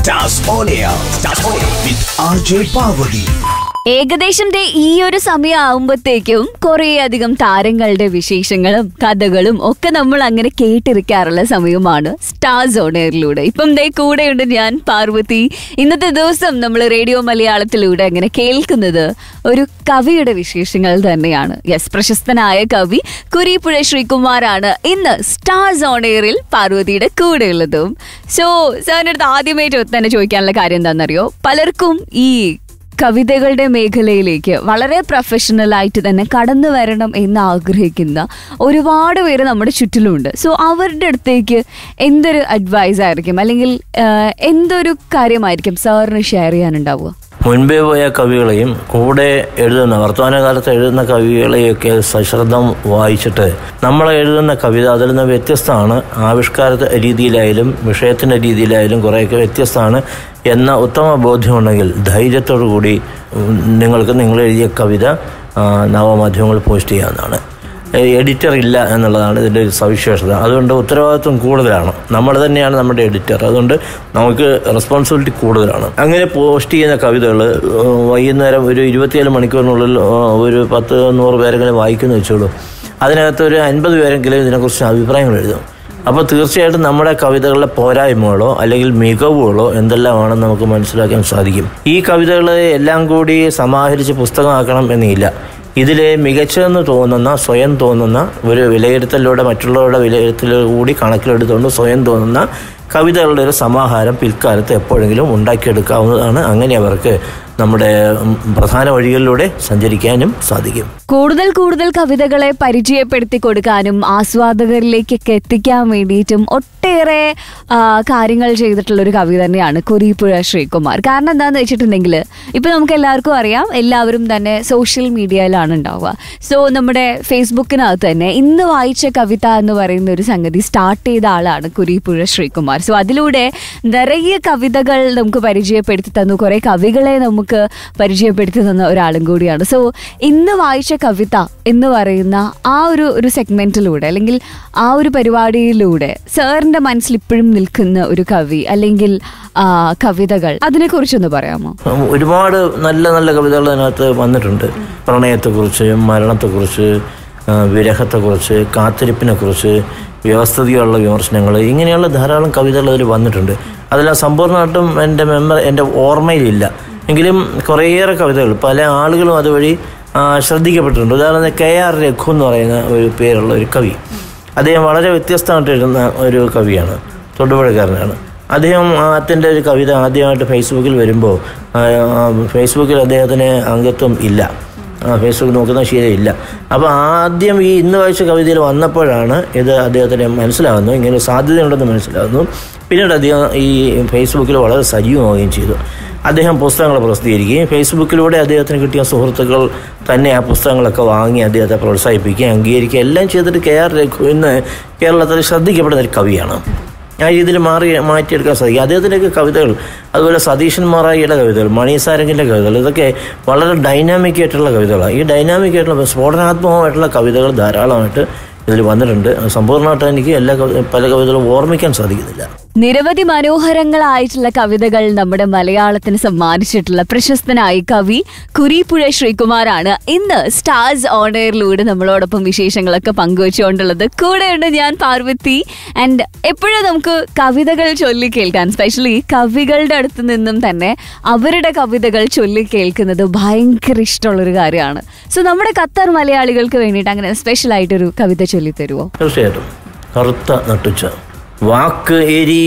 Stars on air. Stars on air with RJ Parvati. ഏകദേശം ദേ ഈ ഒരു സമയം ആവുമ്പോഴത്തേക്കും കുറേ അധികം താരങ്ങളുടെ വിശേഷങ്ങളും കഥകളും ഒക്കെ നമ്മൾ അങ്ങനെ കേട്ടിരിക്കാറുള്ള സമയമാണ് സ്റ്റാർസ് ഓൺ എയറിലൂടെ ഇപ്പം ദേ കൂടെയുണ്ട് ഞാൻ പാർവതി ഇന്നത്തെ ദിവസം നമ്മൾ റേഡിയോ മലയാളത്തിലൂടെ അങ്ങനെ കേൾക്കുന്നത് ഒരു കവിയുടെ വിശേഷങ്ങൾ തന്നെയാണ് യെസ് പ്രശസ്തനായ കവി കുരിപ്പുഴ ശ്രീകുമാറാണ് ഇന്ന് സ്റ്റാർസ് ഓൺ എയറിൽ പാർവതിയുടെ കൂടെയുള്ളതും സോ സാറിൻ്റെ അടുത്ത് ആദ്യമായിട്ട് തന്നെ ചോദിക്കാനുള്ള കാര്യം എന്താണെന്നറിയോ പലർക്കും ഈ കവിതകളുടെ മേഖലയിലേക്ക് വളരെ പ്രൊഫഷണൽ ആയിട്ട് തന്നെ കടന്നു വരണം എന്ന് ആഗ്രഹിക്കുന്ന ഒരുപാട് പേര് നമ്മുടെ ചുറ്റിലുമുണ്ട് സോ അവരുടെ അടുത്തേക്ക് എന്തൊരു അഡ്വൈസ് ആയിരിക്കും അല്ലെങ്കിൽ ആഹ്, എന്തൊരു കാര്യമായിരിക്കും സാറിന് ഷെയർ ചെയ്യാനുണ്ടാവുക മുൻപേ പോയ കവികളെയും കൂടെ എഴുതുന്ന വർത്തമാനകാലത്ത് എഴുതുന്ന കവികളെയൊക്കെ സശ്രദ്ധം വായിച്ചിട്ട് നമ്മൾ എഴുതുന്ന കവിത അതിൽ നിന്ന് വ്യത്യസ്തമാണ് ആവിഷ്കാര രീതിയിലായാലും വിഷയത്തിൻ്റെ രീതിയിലായാലും കുറേയൊക്കെ വ്യത്യസ്തമാണ് എന്ന ഉത്തമ ബോധ്യമുണ്ടെങ്കിൽ ധൈര്യത്തോടു കൂടി ഉം, നിങ്ങൾക്ക് നിങ്ങൾ എഴുതിയ കവിത ആ, നവമാധ്യമങ്ങളിൽ പോസ്റ്റ് ചെയ്യാവുന്നതാണ് എഡിറ്റർ ഇല്ല എന്നുള്ളതാണ് ഇതിൻ്റെ ഒരു സവിശേഷത അതുകൊണ്ട് ഉത്തരവാദിത്വം കൂടുതലാണ് നമ്മൾ തന്നെയാണ് നമ്മുടെ എഡിറ്റർ അതുകൊണ്ട് നമുക്ക് റെസ്പോൺസിബിലിറ്റി കൂടുതലാണ് അങ്ങനെ പോസ്റ്റ് ചെയ്യുന്ന കവിതകൾ വൈകുന്നേരം ഒരു ഇരുപത്തിയേഴ് മണിക്കൂറിനുള്ളിൽ ആ, ഒരു പത്ത് നൂറ് പേരെങ്കിലും വായിക്കുന്നു വെച്ചോളൂ അതിനകത്ത് ഒരു അൻപത് പേരെങ്കിലും ഇതിനെക്കുറിച്ച് അഭിപ്രായങ്ങൾ എഴുതും അപ്പോൾ തീർച്ചയായിട്ടും നമ്മുടെ കവിതകളിലെ പോരായ്മകളോ അല്ലെങ്കിൽ മികവുകളോ എന്തെല്ലാമാണെന്ന് നമുക്ക് മനസ്സിലാക്കാൻ സാധിക്കും ഈ കവിതകൾ എല്ലാം കൂടി സമാഹരിച്ച് പുസ്തകമാക്കണം എന്നില്ല ഇതിലെ മികച്ചതെന്ന് തോന്നുന്ന സ്വയം തോന്നുന്ന ഒരു വിലയിരുത്തലിലൂടെ മറ്റുള്ളവരുടെ വിലയിരുത്തലുകൾ കൂടി കണക്കിലെടുത്തുകൊണ്ട് സ്വയം തോന്നുന്ന കവിതകളുടെ ഒരു സമാഹാരം പിൽക്കാലത്ത് എപ്പോഴെങ്കിലും ഉണ്ടാക്കിയെടുക്കാവുന്നതാണ് അങ്ങനെ അവർക്ക് നമ്മുടെ ഉം, പ്രധാന വഴികളിലൂടെ സഞ്ചരിക്കാനും സാധിക്കും കൂടുതൽ കൂടുതൽ കവിതകളെ പരിചയപ്പെടുത്തി കൊടുക്കാനും ആസ്വാദകരിലേക്കൊക്കെ എത്തിക്കാൻ വേണ്ടിയിട്ടും ഒട്ടേറെ ആ, കാര്യങ്ങൾ ചെയ്തിട്ടുള്ള ഒരു കവി തന്നെയാണ് കുരീപ്പുഴ ശ്രീകുമാർ കാരണം എന്താണെന്ന് വെച്ചിട്ടുണ്ടെങ്കിൽ ഇപ്പം നമുക്ക് എല്ലാവർക്കും അറിയാം എല്ലാവരും തന്നെ സോഷ്യൽ മീഡിയയിലാണ് ഉണ്ടാവുക സോ നമ്മുടെ ഫേസ്ബുക്കിനകത്ത് തന്നെ ഇന്ന് വായിച്ച കവിത എന്ന് പറയുന്ന ഒരു സംഗതി സ്റ്റാർട്ട് ചെയ്ത ആളാണ് കുരീപ്പുഴ ശ്രീകുമാർ സോ അതിലൂടെ നിറയെ കവിതകൾ നമുക്ക് പരിചയപ്പെടുത്തി തന്നു കുറേ കവികളെ നമുക്ക് പരിചയപ്പെടുത്തി തന്ന ഒരാളും കൂടിയാണ് സോ ഇന്ന് വായിച്ച കവിത എന്ന് പറയുന്ന ആ ഒരു ഒരു സെഗ്മെന്റിലൂടെ അല്ലെങ്കിൽ ആ ഒരു പരിപാടിയിലൂടെ സാറിന്റെ മനസ്സിൽ ഇപ്പോഴും നിൽക്കുന്ന ഒരു കവി അല്ലെങ്കിൽ ആ, കവിതകൾ അതിനെക്കുറിച്ചൊന്ന് പറയാമോ ഒരുപാട് നല്ല നല്ല കവിതകൾ അതിനകത്ത് വന്നിട്ടുണ്ട് പ്രണയത്തെക്കുറിച്ച് മരണത്തെക്കുറിച്ച് ആ, വിരഹത്തെക്കുറിച്ച് കാത്തിരിപ്പിനെക്കുറിച്ച് വ്യവസ്ഥിതിയുള്ള വിമർശനങ്ങൾ ഇങ്ങനെയുള്ള ധാരാളം കവിതകൾ അതിൽ വന്നിട്ടുണ്ട് അതെല്ലാം സമ്പൂർണ്ണമായിട്ടും എൻ്റെ മെമ്മർ എൻ്റെ ഓർമ്മയിലില്ല എങ്കിലും കുറേയേറെ കവിതകൾ പല ആളുകളും അതുവഴി ആ, ശ്രദ്ധിക്കപ്പെട്ടിട്ടുണ്ട് ഉദാഹരണത്തിന് കെ ആർ രഘു എന്ന് പറയുന്ന ഒരു പേരുള്ള ഒരു കവി അദ്ദേഹം വളരെ വ്യത്യസ്തമായിട്ട് എഴുതുന്ന ഒരു കവിയാണ് തൊടുപുഴക്കാരനാണ് അദ്ദേഹം അദ്ദേഹത്തിൻ്റെ ഒരു കവിത ആദ്യമായിട്ട് ഫേസ്ബുക്കിൽ വരുമ്പോൾ ആ, ആ, ഫേസ്ബുക്കിൽ അദ്ദേഹത്തിന് അംഗത്വം ഇല്ല ആ, ഫേസ്ബുക്ക് നോക്കുന്ന ശീലമില്ല അപ്പോൾ ആദ്യം ഈ ഇന്ന് വായിച്ച കവിതയിൽ വന്നപ്പോഴാണ് ഇത് അദ്ദേഹത്തിന് മനസ്സിലാകുന്നു ഇങ്ങനെ ഒരു സാധ്യതയുണ്ടെന്ന് മനസ്സിലാകുന്നു പിന്നീട് അദ്ദേഹം ഈ ഫേസ്ബുക്കിൽ വളരെ സജീവമാവുകയും ചെയ്തു അദ്ദേഹം പുസ്തകങ്ങൾ പ്രസിദ്ധീകരിക്കുകയും ഫേസ്ബുക്കിലൂടെ അദ്ദേഹത്തിന് കിട്ടിയ സുഹൃത്തുക്കൾ തന്നെ ആ പുസ്തകങ്ങളൊക്കെ വാങ്ങി അദ്ദേഹത്തെ പ്രോത്സാഹിപ്പിക്കുകയും അംഗീകരിക്കുകയും എല്ലാം ചെയ്തിട്ട് കെ ആർ രഘു ഇന്ന് കേരളത്തിൽ ശ്രദ്ധിക്കപ്പെടുന്ന ഒരു കവിയാണ് ആ രീതിയിൽ മാറി മാറ്റിയെടുക്കാൻ സാധിക്കും അദ്ദേഹത്തിൻ്റെയൊക്കെ കവിതകൾ അതുപോലെ സതീശൻ മാറായിയുടെ കവിതകൾ മണി സാരംഗിൻ്റെ കവിതകൾ ഇതൊക്കെ വളരെ ഡൈനാമിക് ആയിട്ടുള്ള കവിതകളാണ് ഈ ഡൈനാമിക് ആയിട്ടുള്ള സ്ഫോടനാത്മകമായിട്ടുള്ള കവിതകൾ ധാരാളമായിട്ട് ഇതിൽ വന്നിട്ടുണ്ട് സമ്പൂർണ്ണമായിട്ട് എനിക്ക് എല്ലാ കവി പല കവിതകളും ഓർമ്മിക്കാൻ സാധിക്കുന്നില്ല നിരവധി മനോഹരങ്ങളായിട്ടുള്ള കവിതകൾ നമ്മുടെ മലയാളത്തിന് സമ്മാനിച്ചിട്ടുള്ള പ്രശസ്തനായ കവി കുരീപ്പുഴ ശ്രീകുമാറാണ് ഇന്ന് സ്റ്റാർസ് ഓണറിലൂടെ നമ്മളോടൊപ്പം വിശേഷങ്ങളൊക്കെ പങ്കുവച്ചുകൊണ്ടുള്ളത് കൂടെയുണ്ട് ഞാൻ പാർവതി ആൻഡ് എപ്പോഴും നമുക്ക് കവിതകൾ ചൊല്ലി കേൾക്കാൻ സ്പെഷ്യലി കവികളുടെ അടുത്ത് നിന്നും തന്നെ അവരുടെ കവിതകൾ ചൊല്ലി കേൾക്കുന്നത് ഭയങ്കര ഇഷ്ടമുള്ളൊരു കാര്യമാണ് സോ നമ്മുടെ ഖത്തർ മലയാളികൾക്ക് വേണ്ടിയിട്ട് അങ്ങനെ സ്പെഷ്യൽ ആയിട്ടൊരു കവിത ചൊല്ലി തരുമോ തീർച്ചയായിട്ടും കറുത്ത നട്ടുച്ച വാക്ക്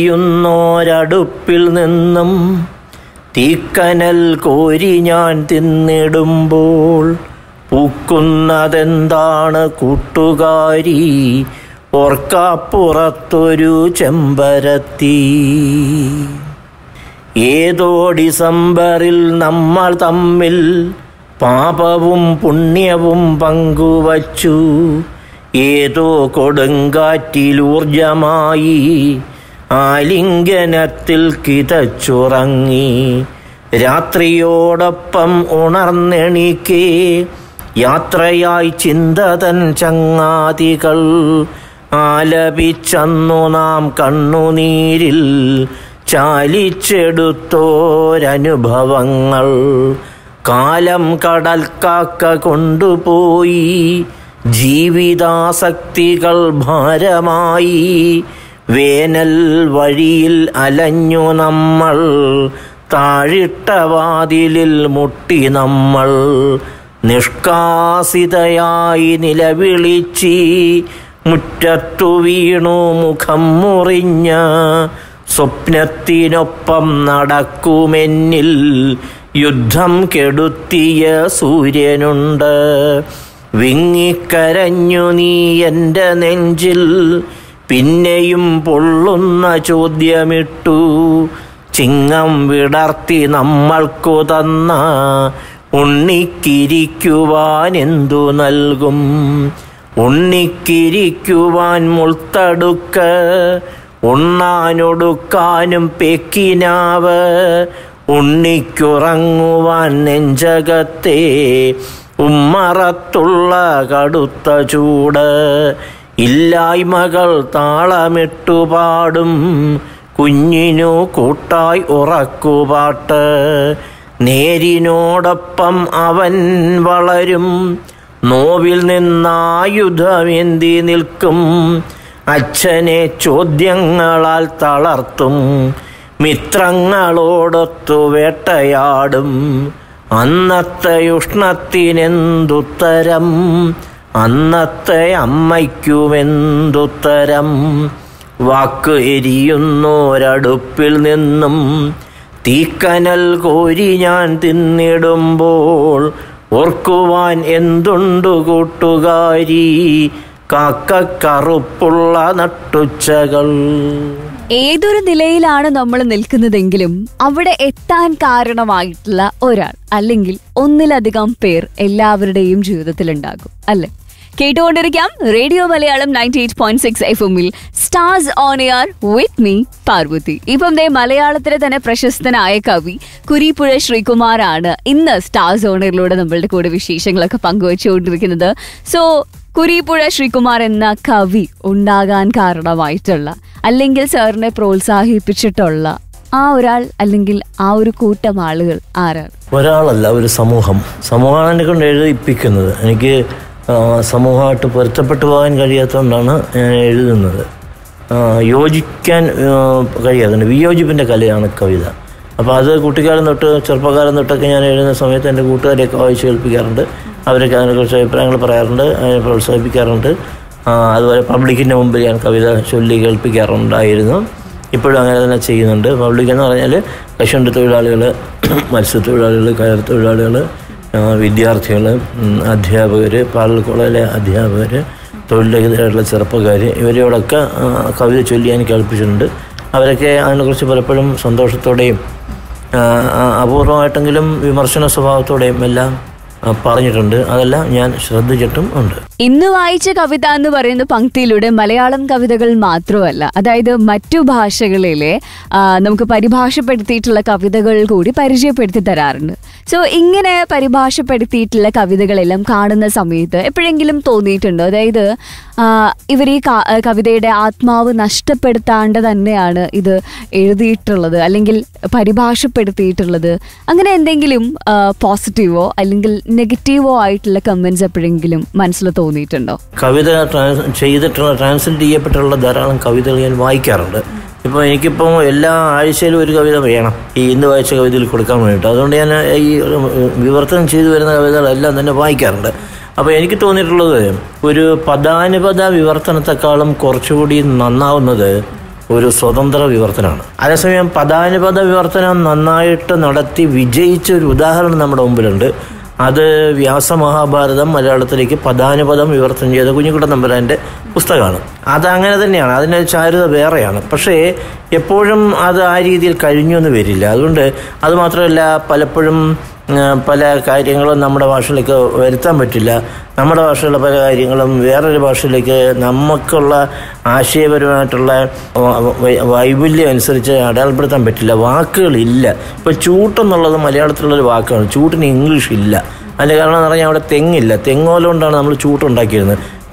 എരിയുന്നോരടുപ്പിൽ നിന്നും തീക്കനൽ കോരി ഞാൻ തിന്നിടുമ്പോൾ പൂക്കുന്നതെന്താണ് കൂട്ടുകാരി ഓർക്കാപ്പുറത്തൊരു ചെമ്പരത്തി ഏതോ ഡിസംബറിൽ നമ്മൾ തമ്മിൽ പാപവും പുണ്യവും പങ്കുവച്ചു ഏതോ കൊടുങ്കാറ്റിലൂർജമായി ആലിംഗനത്തിൽ കിതച്ചുറങ്ങി രാത്രിയോടൊപ്പം ഉണർന്നെണീക്കേ യാത്രയായി ചിന്തതൻ ചങ്ങാതികൾ ആലപിച്ചന്നു നാം കണ്ണുനീരിൽ ചാലിച്ചെടുത്തോരനുഭവങ്ങൾ കാലം കടൽ കാക്ക കൊണ്ടുപോയി ജീവിതാസക്തികൾ ഭാരമായി വേനൽ വഴിയിൽ അലഞ്ഞു നമ്മൾ താഴിട്ട വാതിലിൽ മുട്ടി നമ്മൾ നിഷ്കാസിതയായി നിലവിളിച്ചി മുറ്റത്തു വീണു മുഖം മുറിഞ്ഞ സ്വപ്നത്തിനൊപ്പം നടക്കുമെന്നിൽ യുദ്ധം കെടുത്തിയ സൂര്യനുണ്ട് വിങ്ങിക്കരഞ്ഞു നീ എൻ്റെ നെഞ്ചിൽ പിന്നെയും പൊള്ളുന്ന ചോദ്യമിട്ടു ചിങ്ങം വിടർത്തി നമ്മൾക്കു തന്ന ഉണ്ണിക്കിരിക്കുവാൻ എന്തു നൽകും ഉണ്ണിക്കിരിക്കുവാൻ മുൾത്തടുക്ക് ഉണ്ണാനൊടുക്കാനും പെക്കിനാവ് ഉണ്ണിക്കുറങ്ങുവാൻ നെഞ്ചകത്തെ ഉമ്മറത്തുള്ള കടുത്ത ചൂട് ഇല്ലായ്മകൾ താളമിട്ടു പാടും കുഞ്ഞിനു കൂട്ടായി ഉറക്കുപാട്ട് നേരിനോടൊപ്പം അവൻ വളരും നോവിൽ നിന്നായുധമേന്തി നിൽക്കും അച്ഛനെ ചോദ്യങ്ങളാൽ തളർത്തും മിത്രങ്ങളോടൊത്തു വേട്ടയാടും അന്നത്തെ ഉഷ്ണത്തിനെന്തുത്തരം അന്നത്തെ അമ്മയ്ക്കുമെന്തുത്തരം വാക്ക് എരിയുന്നോരടുപ്പിൽ നിന്നും തീക്കനൽ കോരി ഞാൻ തിന്നിടുമ്പോൾ ഓർക്കുവാൻ എന്തുണ്ടു കൂട്ടുകാരി കാക്കക്കറുപ്പുള്ള നട്ടുച്ചകൾ ഏതൊരു നിലയിലാണ് നമ്മൾ നിൽക്കുന്നതെങ്കിലും അവിടെ എത്താൻ കാരണമായിട്ടുള്ള ഒരാൾ അല്ലെങ്കിൽ ഒന്നിലധികം പേർ എല്ലാവരുടെയും ജീവിതത്തിൽ ഉണ്ടാകും അല്ലെ കേട്ടുകൊണ്ടിരിക്കാം radio Malayalam ninety eight point six F എമ്മിൽ stars on air with me Parvathi ഇപ്പം ദേ മലയാളത്തിലെ തന്നെ പ്രശസ്തനായ കവി കുരിപ്പുഴ ശ്രീകുമാറാണ് ഇന്ന് സ്റ്റാർസ് ഓണറിലൂടെ നമ്മളുടെ കൂടെ വിശേഷങ്ങളൊക്കെ പങ്കുവച്ചുകൊണ്ടിരിക്കുന്നത് സോ കുരിപ്പുഴ ശ്രീകുമാർ എന്ന കവി ഉണ്ടാകാൻ കാരണമായിട്ടുള്ള അല്ലെങ്കിൽ സാറിനെ പ്രോത്സാഹിപ്പിച്ചിട്ടുള്ള ആ ഒരാൾ അല്ലെങ്കിൽ ആ ഒരു കൂട്ടം ആളുകൾ ആരാണ് ഒരാളല്ല ഒരു സമൂഹം സമൂഹമാണ് എന്നെ കൊണ്ട് എഴുതിപ്പിക്കുന്നത് എനിക്ക് ആ, സമൂഹമായിട്ട് പൊരുത്തപ്പെട്ടു പോകാൻ കഴിയാത്തതുകൊണ്ടാണ് ഞാൻ എഴുതുന്നത് ആ, യോജിക്കാൻ ആ, കഴിയാതുണ്ട് വിയോജിപ്പിൻ്റെ കലയാണ് കവിത അപ്പോൾ അത് കുട്ടിക്കാലം തൊട്ട് ചെറുപ്പകാലം തൊട്ടൊക്കെ ഞാൻ എഴുതുന്ന സമയത്ത് എൻ്റെ കൂട്ടുകാരെയൊക്കെ വായിച്ച് കേൾപ്പിക്കാറുണ്ട് അവരൊക്കെ അതിനെക്കുറിച്ച് അഭിപ്രായങ്ങൾ പറയാറുണ്ട് അതിനെ പ്രോത്സാഹിപ്പിക്കാറുണ്ട് ആ, അതുപോലെ പബ്ലിക്കിൻ്റെ മുമ്പിൽ ഞാൻ കവിത ചൊല്ലി കേൾപ്പിക്കാറുണ്ടായിരുന്നു ഇപ്പോഴും അങ്ങനെ തന്നെ ചെയ്യുന്നുണ്ട് പബ്ലിക് എന്ന് പറഞ്ഞാൽ കശുവണ്ടി തൊഴിലാളികൾ മത്സ്യത്തൊഴിലാളികൾ കയർ തൊഴിലാളികൾ വിദ്യാർത്ഥികൾ അധ്യാപകർ പാലൽ കോളേജിലെ അധ്യാപകർ തൊഴിലെതിരായിട്ടുള്ള ചെറുപ്പക്കാർ ഇവരോടൊക്കെ ആ, കവിത ചൊല്ലി ഞാൻ കേൾപ്പിച്ചിട്ടുണ്ട് അവരൊക്കെ അതിനെക്കുറിച്ച് പലപ്പോഴും സന്തോഷത്തോടെയും ആ, ആ, അപൂർവമായിട്ടെങ്കിലും വിമർശന സ്വഭാവത്തോടെയും എല്ലാം ആ, പറഞ്ഞിട്ടുണ്ട് അതെല്ലാം ഞാൻ ശ്രദ്ധിച്ചിട്ടും ഉണ്ട് ഇന്ന് വായിച്ച കവിത എന്ന് പറയുന്ന പങ്ക്തിയിലൂടെ മലയാളം കവിതകൾ മാത്രമല്ല അതായത് മറ്റു ഭാഷകളിലെ ആ, നമുക്ക് പരിഭാഷപ്പെടുത്തിയിട്ടുള്ള കവിതകൾ കൂടി പരിചയപ്പെടുത്തി തരാറുണ്ട് സോ ഇങ്ങനെ പരിഭാഷപ്പെടുത്തിയിട്ടുള്ള കവിതകളെല്ലാം കാണുന്ന സമയത്ത് എപ്പോഴെങ്കിലും തോന്നിയിട്ടുണ്ടോ അതായത് ആ, ഇവർ ഈ ക- കവിതയുടെ ആത്മാവ് നഷ്ടപ്പെടുത്താണ്ട് തന്നെയാണ് ഇത് എഴുതിയിട്ടുള്ളത് അല്ലെങ്കിൽ പരിഭാഷപ്പെടുത്തിയിട്ടുള്ളത് അങ്ങനെ എന്തെങ്കിലും പോസിറ്റീവോ അല്ലെങ്കിൽ നെഗറ്റീവോ ആയിട്ടുള്ള കമന്റ്സ് എപ്പോഴെങ്കിലും മനസ്സിൽ തോന്നിയിട്ടുണ്ടോ കവിത ട്രാൻസ് ചെയ്തിട്ടുള്ള ട്രാൻസ്ലേറ്റ് ചെയ്യപ്പെട്ടുള്ള ധാരാളം കവിതകൾ ഞാൻ വായിക്കാറുണ്ട് ഇപ്പോൾ എനിക്കിപ്പോൾ എല്ലാ ആഴ്ചയിലും ഒരു കവിത വേണം ഈ ഇന്ന് വായിച്ച കവിതയിൽ കൊടുക്കാൻ വേണ്ടിയിട്ട് അതുകൊണ്ട് ഞാൻ ഈ വിവർത്തനം ചെയ്തു വരുന്ന കവിതകളെല്ലാം തന്നെ വായിക്കാറുണ്ട് അപ്പോൾ എനിക്ക് തോന്നിയിട്ടുള്ളത് ഒരു പദാനുപത വിവർത്തനത്തെക്കാളും കുറച്ചുകൂടി നന്നാവുന്നത് ഒരു സ്വതന്ത്ര വിവർത്തനമാണ് അതേസമയം പദാനുപത വിവർത്തനം നന്നായിട്ട് നടത്തി വിജയിച്ച ഒരു ഉദാഹരണം നമ്മുടെ മുമ്പിലുണ്ട് അത് വ്യാസമഹാഭാരതം മലയാളത്തിലേക്ക് പദാനുപദം വിവർത്തനം ചെയ്ത കുഞ്ഞുകുട്ടൻ തമ്പുരാൻ്റെ പുസ്തകമാണ് അത് അങ്ങനെ തന്നെയാണ് അതിൻ്റെ ചാരുത വേറെയാണ് പക്ഷേ എപ്പോഴും അത് ആ രീതിയിൽ കഴിഞ്ഞു എന്ന് വരില്ല അതുകൊണ്ട് അത് മാത്രമല്ല പലപ്പോഴും ആ, പല കാര്യങ്ങളും നമ്മുടെ ഭാഷയിലേക്ക് വരുത്താൻ പറ്റില്ല നമ്മുടെ ഭാഷയിലുള്ള പല കാര്യങ്ങളും വേറൊരു ഭാഷയിലേക്ക് നമുക്കുള്ള ആശയപരമായിട്ടുള്ള വ- വ- വൈപുല്യം അനുസരിച്ച് അടയാളപ്പെടുത്താൻ പറ്റില്ല വാക്കുകളില്ല ഇപ്പോൾ ചൂട്ടെന്നുള്ളത് മലയാളത്തിലുള്ളൊരു വാക്കാണ് ചൂട്ടിന് ഇംഗ്ലീഷ് ഇല്ല അതിൻ്റെ കാരണം എന്ന് പറഞ്ഞാൽ അവിടെ തെങ്ങില്ല തെങ്ങോല കൊണ്ടാണ് നമ്മൾ ചൂട്ടുണ്ടാക്കിയിരുന്നത്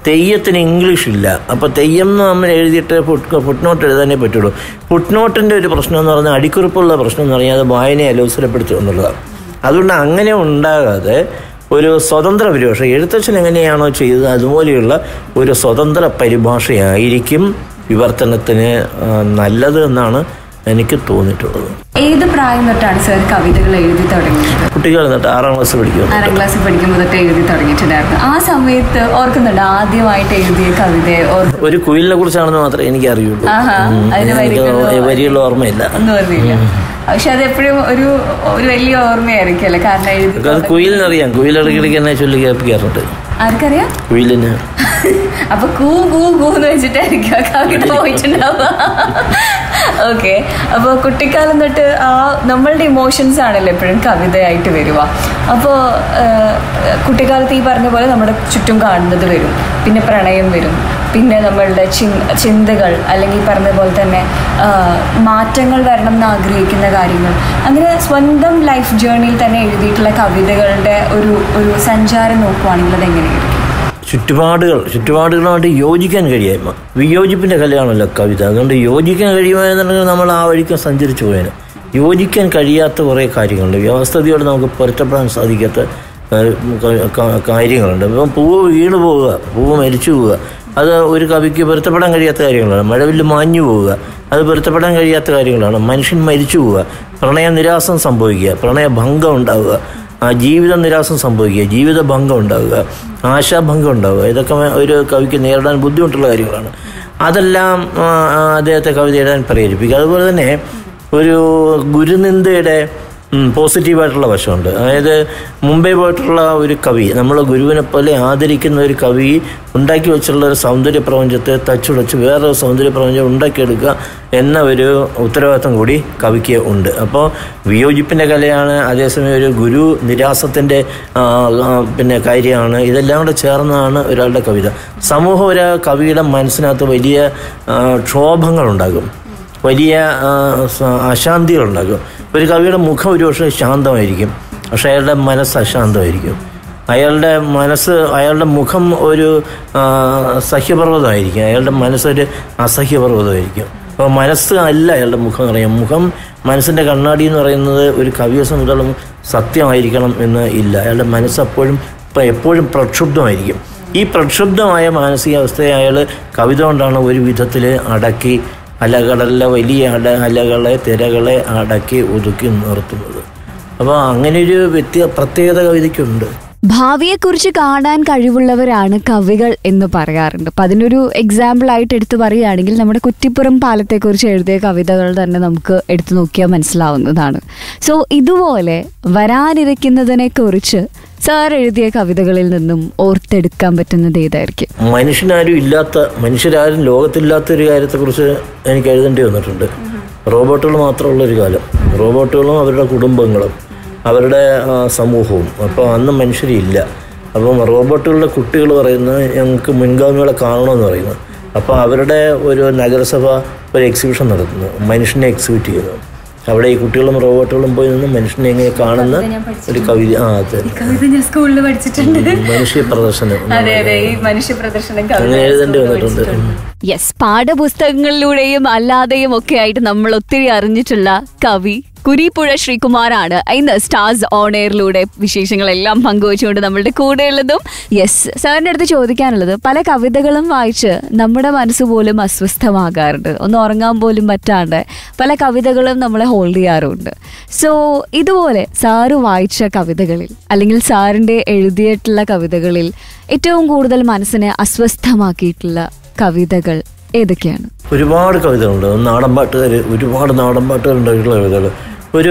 തെയ്യത്തിന് ഇംഗ്ലീഷ് ഇല്ല അപ്പോൾ തെയ്യം എന്ന് നമ്മൾ എഴുതിയിട്ട് ഫുട് ഫുട് നോട്ട് എഴുതാനേ പറ്റുള്ളൂ ഫുട് നോട്ടിൻ്റെ ഒരു പ്രശ്നം എന്ന് പറഞ്ഞാൽ അടിക്കുറിപ്പുള്ള പ്രശ്നം എന്ന് പറഞ്ഞാൽ അത് വായനയെ അലോസരപ്പെടുത്തുക എന്നുള്ളതാണ് അതുകൊണ്ട് അങ്ങനെ ഉണ്ടാകാതെ ഒരു സ്വതന്ത്ര പരിഭാഷ എഴുത്തച്ഛൻ എങ്ങനെയാണോ ചെയ്തത് അതുപോലെയുള്ള ഒരു സ്വതന്ത്ര പരിഭാഷയായിരിക്കും വിവർത്തനത്തിന് ആ, നല്ലത് എന്നാണ് എനിക്ക് തോന്നിയിട്ടുള്ളത് ഏത് പ്രായം തൊട്ടാണ് സർ കവിതകൾ എഴുതി തുടങ്ങിയത് കുട്ടികൾ എന്നിട്ട് ആറാം ക്ലാസ് പഠിക്കുന്നു ആറാം ക്ലാസ്സിൽ പഠിക്കുമ്പോൾ തൊട്ട് എഴുതി തുടങ്ങിയിട്ടുണ്ടായിരുന്നു ആ സമയത്ത് ഓർക്കുന്നുണ്ട് ആദ്യമായിട്ട് എഴുതിയ കവിത ഓർ- ഒരു കുയിലിനെ കുറിച്ചാണെന്ന് മാത്രമേ എനിക്ക് അറിയുള്ളൂ ആഹാ, ഉം. അതിന് എനിക്ക് വരികളോ- വരിയുള്ള ഓർമ്മയില്ല ഒന്നും ഓർമ്മയില്ല പക്ഷെ അത് എപ്പോഴും ഒരു ഒരു വലിയ ഓർമ്മയായിരിക്കും അല്ലേ കാരണം എഴുതി അത് കുയിലിനറിയാം കുയിൽ ഇടയ്ക്കിടയ്ക്ക് എന്നെ ചൊല്ലി കേൾപ്പിക്കാറുണ്ട് ആർക്കറിയാം കുയിലിന് അപ്പൊ കൂ കൂ കൂ എന്ന് വെച്ചിട്ടായിരിക്കും ആ കവിത പോയിട്ടുണ്ടാവുക ഓക്കെ അപ്പോൾ കുട്ടിക്കാലം തൊട്ട് ആ നമ്മളുടെ ഇമോഷൻസ് ആണല്ലോ എപ്പോഴും കവിതയായിട്ട് വരിക അപ്പോൾ കുട്ടിക്കാലത്ത് ഈ പറഞ്ഞ പോലെ നമ്മുടെ ചുറ്റും കാണുന്നത് വരും പിന്നെ പ്രണയം വരും പിന്നെ നമ്മളുടെ ചിൻ- ചിന്തകൾ അല്ലെങ്കിൽ ഈ പറഞ്ഞ പോലെ തന്നെ ആ, മാറ്റങ്ങൾ വരണം എന്ന് ആഗ്രഹിക്കുന്ന കാര്യങ്ങൾ അങ്ങനെ സ്വന്തം ലൈഫ് ജേർണിയിൽ തന്നെ എഴുതിയിട്ടുള്ള കവിതകളുടെ ഒരു ഒരു സഞ്ചാരം നോക്കുവാണെങ്കിൽ അത് എങ്ങനെയായിരിക്കും ചുറ്റുപാടുകൾ ചുറ്റുപാടുകളുമായിട്ട് യോജിക്കാൻ കഴിയായ്മ വിയോജിപ്പിൻ്റെ കലയാണല്ലോ കവിത അതുകൊണ്ട് യോജിക്കാൻ കഴിയുമെന്നുണ്ടെങ്കിൽ നമ്മൾ ആ വഴിക്ക് സഞ്ചരിച്ചു പോയേനെ യോജിക്കാൻ കഴിയാത്ത കുറേ കാര്യങ്ങളുണ്ട് വ്യവസ്ഥതയോട് നമുക്ക് പൊരുത്തപ്പെടാൻ സാധിക്കാത്ത ഏഹ്, ക- ക- കാര്യങ്ങളുണ്ട് ഇപ്പം പൂവ് വീണു പോവുക പൂവ് മരിച്ചു പോവുക അത് ഒരു കവിക്ക് പൊരുത്തപ്പെടാൻ കഴിയാത്ത കാര്യങ്ങളാണ് മഴവില്ല് മാഞ്ഞു പോവുക അത് പൊരുത്തപ്പെടാൻ കഴിയാത്ത കാര്യങ്ങളാണ് മനുഷ്യൻ മരിച്ചു പോവുക പ്രണയ നിരാസം സംഭവിക്കുക പ്രണയഭംഗം ഉണ്ടാവുക ആ ജീവിത നിരാസം സംഭവിക്കുക ജീവിത ഭംഗം ഉണ്ടാവുക ആശാഭംഗം ഉണ്ടാവുക ഇതൊക്കെ ഒരു കവിക്ക് നേരിടാൻ ബുദ്ധിമുട്ടുള്ള കാര്യങ്ങളാണ് അതെല്ലാം ആ, ആ, അദ്ദേഹത്തെ കവിത എഴുതാൻ പ്രേരിപ്പിക്കുക അതുപോലെ തന്നെ ഒരു ഗുരുനിന്ദയുടെ ഉം, പോസിറ്റീവായിട്ടുള്ള വശമുണ്ട് അതായത് മുംബൈ പോയിട്ടുള്ള ഒരു കവി നമ്മൾ ഗുരുവിനെ പോലെ ആദരിക്കുന്ന ഒരു കവി ഉണ്ടാക്കി വെച്ചിട്ടുള്ള ഒരു സൗന്ദര്യ പ്രപഞ്ചത്തെ തച്ചുടച്ച് വേറൊരു സൗന്ദര്യ പ്രപഞ്ചം ഉണ്ടാക്കിയെടുക്കുക എന്ന ഒരു ഉത്തരവാദിത്വം കൂടി കവിക്ക് ഉണ്ട് അപ്പോൾ വിയോജിപ്പിൻ്റെ കലയാണ് അതേസമയം ഒരു ഗുരു നിരാസത്തിൻ്റെ ആ, ആ, പിന്നെ കാര്യമാണ് ഇതെല്ലാം കൂടെ ചേർന്നതാണ് ഒരാളുടെ കവിത സമൂഹം ഒരു കവിയുടെ മനസ്സിനകത്ത് വലിയ ആ, ക്ഷോഭങ്ങളുണ്ടാകും വലിയ ആ, സ- അശാന്തികളുണ്ടാകും ഒരു കവിയുടെ മുഖം ഒരുപക്ഷെ ശാന്തമായിരിക്കും പക്ഷേ അയാളുടെ മനസ്സ് അശാന്തമായിരിക്കും അയാളുടെ മനസ്സ് അയാളുടെ മുഖം ഒരു ആ, സഹ്യപർവ്വതമായിരിക്കും അയാളുടെ മനസ്സൊരു അസഹ്യപർവ്വതമായിരിക്കും അപ്പോൾ മനസ്സ് അല്ല അയാളുടെ മുഖം എന്ന് പറയാം മുഖം മനസ്സിൻ്റെ കണ്ണാടി എന്ന് പറയുന്നത് ഒരു കവിയെ സംബന്ധിച്ചിടത്തോളം സത്യമായിരിക്കണം എന്ന് ഇല്ല അയാളുടെ മനസ്സ് അപ്പോഴും ഇപ്പം എപ്പോഴും പ്രക്ഷുബ്ധമായിരിക്കും ഈ പ്രക്ഷുബ്ധമായ മാനസികാവസ്ഥയെ അയാൾ കവിത കൊണ്ടാണ് ഒരു വിധത്തിൽ അടക്കി അലകടലിലെ വലിയ അല അലകളെ തിരകളെ അടക്കി ഒതുക്കി നിർത്തുന്നത് അപ്പോൾ അങ്ങനെ ഒരു വ്യത്യ പ്രത്യേകത കവിതയ്ക്കുണ്ട് ഭാവിയെക്കുറിച്ച് കാണാൻ കഴിവുള്ളവരാണ് കവികൾ എന്ന് പറയാറുണ്ട് അപ്പം അതിനൊരു എക്സാമ്പിൾ ആയിട്ട് എടുത്തു പറയുകയാണെങ്കിൽ നമ്മുടെ കുറ്റിപ്പുറം പാലത്തെക്കുറിച്ച് എഴുതിയ കവിതകൾ തന്നെ നമുക്ക് എടുത്തു നോക്കിയാൽ മനസ്സിലാവുന്നതാണ് സോ ഇതുപോലെ വരാനിരിക്കുന്നതിനെ കുറിച്ച് സാർ എഴുതിയ കവിതകളിൽ നിന്നും ഓർത്തെടുക്കാൻ പറ്റുന്നത് ഏതായിരിക്കും മനുഷ്യനാരും ഇല്ലാത്ത മനുഷ്യരാരും ലോകത്തില്ലാത്ത ഒരു കാര്യത്തെക്കുറിച്ച് എനിക്ക് എഴുതേണ്ടി വന്നിട്ടുണ്ട് റോബോട്ടുകൾ മാത്രമുള്ളൊരു കാലം റോബോട്ടുകളും അവരുടെ കുടുംബങ്ങളും അവരുടെ ആ, സമൂഹവും അപ്പോൾ അന്ന് മനുഷ്യരില്ല അപ്പം റോബോട്ടുകളുടെ കുട്ടികൾ പറയുന്നത് ഞങ്ങൾക്ക് മുൻഗാമികളെ കാണണമെന്ന് പറയുന്നത് അപ്പോൾ അവരുടെ ഒരു നഗരസഭ ഒരു എക്സിബിഷൻ നടത്തുന്നു മനുഷ്യനെ എക്സിബിറ്റ് ചെയ്യുന്നു അവിടെ ഈ കുട്ടികളും റോബോട്ടുകളും പോയി നിന്ന് മനുഷ്യനെ എങ്ങനെ കാണുന്ന ഒരു കവിത ആ അതെ കവിത ഞാൻ സ്കൂളിൽ പഠിച്ചിട്ടുണ്ട് മനുഷ്യ പ്രദർശനം അതെ അതെ ഈ മനുഷ്യ പ്രദർശനം അങ്ങനെ എഴുതേണ്ടി വന്നിട്ടുണ്ട് ഉം. യെസ് പാഠപുസ്തകങ്ങളിലൂടെയും അല്ലാതെയും ഒക്കെ ആയിട്ട് നമ്മൾ ഒത്തിരി അറിഞ്ഞിട്ടുള്ള കവി കുരിപ്പുഴ ശ്രീകുമാറാണ് ഇന്ന് സ്റ്റാർസ് ഓൺ എയറിലൂടെ വിശേഷങ്ങളെല്ലാം പങ്കുവച്ചുകൊണ്ട് നമ്മളുടെ കൂടെയുള്ളതും യെസ് സാറിൻ്റെ അടുത്ത് ചോദിക്കാനുള്ളത് പല കവിതകളും വായിച്ച് നമ്മുടെ മനസ്സ് പോലും അസ്വസ്ഥമാകാറുണ്ട് ഒന്ന് ഉറങ്ങാൻ പോലും പറ്റാണ്ട് പല കവിതകളും നമ്മളെ ഹോൾഡ് ചെയ്യാറുണ്ട് സോ ഇതുപോലെ സാറ് വായിച്ച കവിതകളിൽ അല്ലെങ്കിൽ സാറിൻ്റെ എഴുതിയിട്ടുള്ള കവിതകളിൽ ഏറ്റവും കൂടുതൽ മനസ്സിനെ അസ്വസ്ഥമാക്കിയിട്ടുള്ള കവിതകൾ ഏതൊക്കെയാണ് ഒരുപാട് കവിതകളുണ്ട് നാടൻ പാട്ടുകാർ ഒരുപാട് നാടൻ പാട്ടുകാരുണ്ടായിട്ടുള്ള കവിതകൾ ഒരു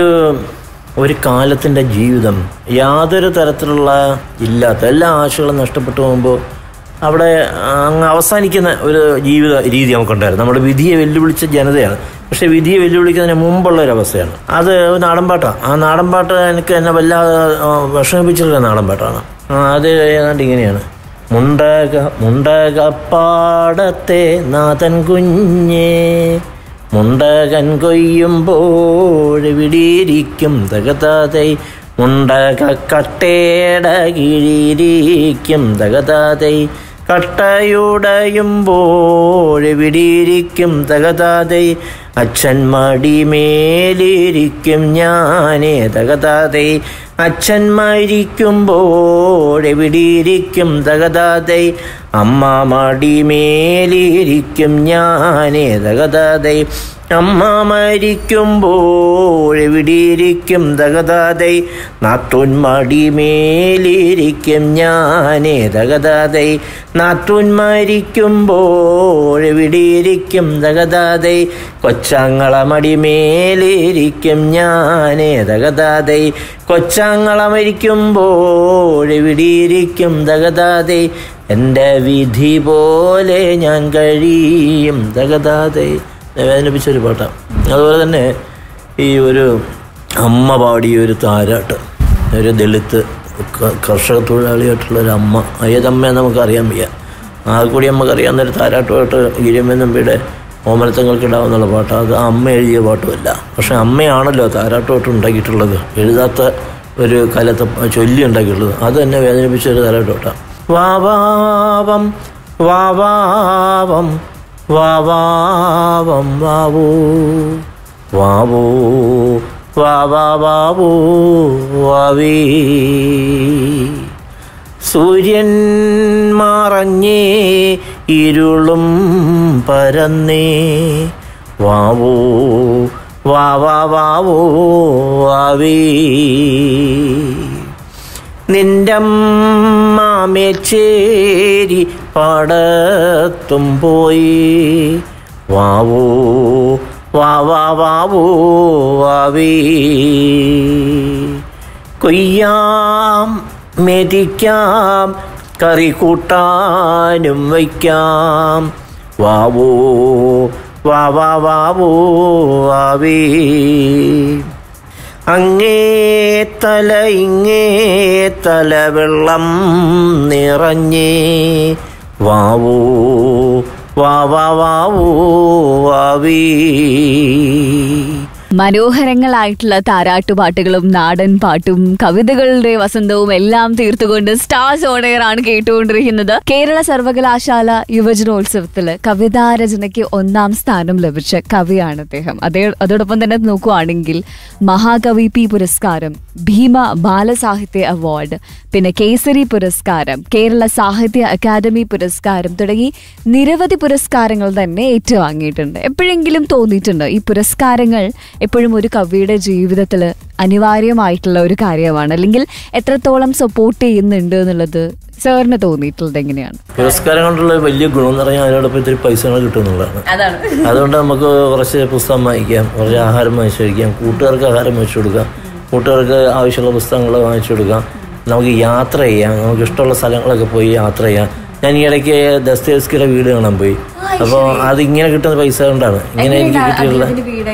ഒരു കാലത്തിൻ്റെ ജീവിതം യാതൊരു തരത്തിലുള്ള ഇല്ലാത്ത എല്ലാ ആശകളും നഷ്ടപ്പെട്ടു പോകുമ്പോൾ അവിടെ അങ്ങ് അവസാനിക്കുന്ന ഒരു ജീവിത രീതി നമുക്കുണ്ടായിരുന്നു നമ്മുടെ വിധിയെ വെല്ലുവിളിച്ച ജനതയാണ് പക്ഷേ വിധിയെ വെല്ലുവിളിക്കുന്നതിന് മുമ്പുള്ള ഒരു അവസ്ഥയാണ് അത് ഒരു നാടൻ പാട്ടാണ് ആ നാടൻ പാട്ട് എനിക്ക് എന്നെ വല്ലാതെ ആ, വിഷമിപ്പിച്ചിട്ടുള്ള നാടൻ പാട്ടാണ് ആ, അത് ഏതാണ്ട് ഇങ്ങനെയാണ് മുണ്ടക മുണ്ടക പാടത്തെ നാഥൻ കുഞ്ഞേ മുണ്ടകൻ കൊയ്യുമ്പോൾ വിടിയിരിക്കും തകതാതൈ മുണ്ടക കട്ടേട കിഴിയിരിക്കും തകതാതൈ കട്ടയുടയുമ്പോഴെവിടിയിരിക്കും തകതാതെ അച്ഛൻ മടിമേലിരിക്കും ഞാനേ തകതാതെ അച്ഛൻ മരിക്കുമ്പോഴെവിടിയിരിക്കും തകതാതെ അമ്മ മടിമേലിരിക്കും ഞാനേ തകതാതെ അമ്മ മരിക്കുമ്പോഴെവിടിയിരിക്കും തകതാതെ നാത്തൂൻ മടിമേലിരിക്കും ഞാനേ തകതാതെ നാത്തൂൻ മരിക്കുമ്പോഴെവിടിയിരിക്കും തകതാതെ കൊച്ചാങ്ങള മടിമേലിരിക്കും ഞാനേ തകതാതെ കൊച്ചാങ്ങള മരിക്കുമ്പോഴെവിടിയിരിക്കും തകതാതെ എൻ്റെ വിധി പോലെ ഞാൻ കഴിയും തകതാതെ വേദനിപ്പിച്ചൊരു പാട്ടാണ് അതുപോലെ തന്നെ ഈ ഒരു അമ്മ പാടിയ ഒരു താരാട്ട് ഒരു ദളിത് ക- കർഷക തൊഴിലാളിയായിട്ടുള്ള ഒരു അമ്മ ഏതമ്മയെന്ന് നമുക്കറിയാൻ വയ്യ ആകെ കൂടി നമുക്കറിയാവുന്ന ഒരു താരാട്ടുമായിട്ട് ഗിരിയമ്മ നമ്പിയുടെ ഓമനത്തങ്ങൾക്കിടാവുന്നുള്ള പാട്ട് അത് അമ്മ എഴുതിയ പാട്ടുമല്ല പക്ഷെ അമ്മയാണല്ലോ താരാട്ടുമായിട്ട് ഉണ്ടാക്കിയിട്ടുള്ളത് എഴുതാത്ത ഒരു കാലത്ത് ചൊല്ലി ഉണ്ടാക്കിയിട്ടുള്ളത് അത് തന്നെ വേദനിപ്പിച്ച ഒരു താരാട്ടുമായിട്ടാണ് വാവാവം വാവാവം വാവാവം വാവൂ വാവൂ വാവാ വാവൂ വാവീ സൂര്യൻ മറഞ്ഞേ ഇരുളും പരന്നേ വാവൂ വാവാ വാവൂ വാവീ നിൻ്റമ്മാമേച്ചേരി പാടത്തും പോയി വാവൂ വാവാ വാവൂ വാവീ കൊയ്യാം മെതിക്കാം കറി കൂട്ടാനും വയ്ക്കാം വാവൂ വാവാ വാവൂ വാവീ അങ്ങേ തല ഇങ്ങേ തല വെള്ളം നിറഞ്ഞേ വാവൂ വാവാ വാവൂ വാവീ മനോഹരങ്ങളായിട്ടുള്ള താരാട്ടുപാട്ടുകളും നാടൻ പാട്ടും കവിതകളുടെ വസന്തവും എല്ലാം തീർത്തുകൊണ്ട് സ്റ്റാർസ് ഓണയർ ആണ് കേട്ടുകൊണ്ടിരിക്കുന്നത് കേരള സർവകലാശാല യുവജനോത്സവത്തില് കവിതാരചനയ്ക്ക് ഒന്നാം സ്ഥാനം ലഭിച്ച കവിയാണ് അദ്ദേഹം അതേ അതോടൊപ്പം തന്നെ നോക്കുവാണെങ്കിൽ മഹാകവി പി പുരസ്കാരം ഭീമ ബാലസാഹിത്യ അവാർഡ് പിന്നെ കേസരി പുരസ്കാരം കേരള സാഹിത്യ അക്കാദമി പുരസ്കാരം തുടങ്ങി നിരവധി പുരസ്കാരങ്ങൾ തന്നെ ഏറ്റുവാങ്ങിയിട്ടുണ്ട് എപ്പോഴെങ്കിലും തോന്നിയിട്ടുണ്ട് ഈ പുരസ്കാരങ്ങൾ എപ്പോഴും ഒരു കവിയുടെ ജീവിതത്തിൽ അനിവാര്യമായിട്ടുള്ള ഒരു കാര്യമാണ് അല്ലെങ്കിൽ എത്രത്തോളം സപ്പോർട്ട് ചെയ്യുന്നുണ്ട് എന്നുള്ളത് സാറിന് തോന്നിയിട്ടുള്ളത് എങ്ങനെയാണ് പുരസ്കാരം കൊണ്ടുള്ള വലിയ ഗുണം എന്ന് പറഞ്ഞാൽ അതിനോടൊപ്പം ഇത്തിരി പൈസകൾ കിട്ടുന്നുള്ളതാണ് അതാണ് അതുകൊണ്ട് നമുക്ക് കുറച്ച് പുസ്തകം വാങ്ങിക്കാം കുറച്ച് ആഹാരം വാങ്ങിച്ചു കഴിക്കാം കൂട്ടുകാർക്ക് ആഹാരം വാങ്ങിച്ചു കൊടുക്കാം കൂട്ടുകാർക്ക് ആവശ്യമുള്ള പുസ്തകങ്ങൾ വാങ്ങിച്ചു കൊടുക്കാം നമുക്ക് യാത്ര ചെയ്യാം നമുക്ക് ഇഷ്ടമുള്ള സ്ഥലങ്ങളൊക്കെ പോയി യാത്ര ചെയ്യാം ഞാൻ ഈ ഇടയ്ക്ക് ദസ്തേവ്സ്കിയുടെ വീട് കാണാൻ പോയി അപ്പോൾ അതിങ്ങനെ കിട്ടുന്ന പൈസ കൊണ്ടാണ് ഇങ്ങനെ എനിക്ക് കിട്ടിയിട്ടുള്ള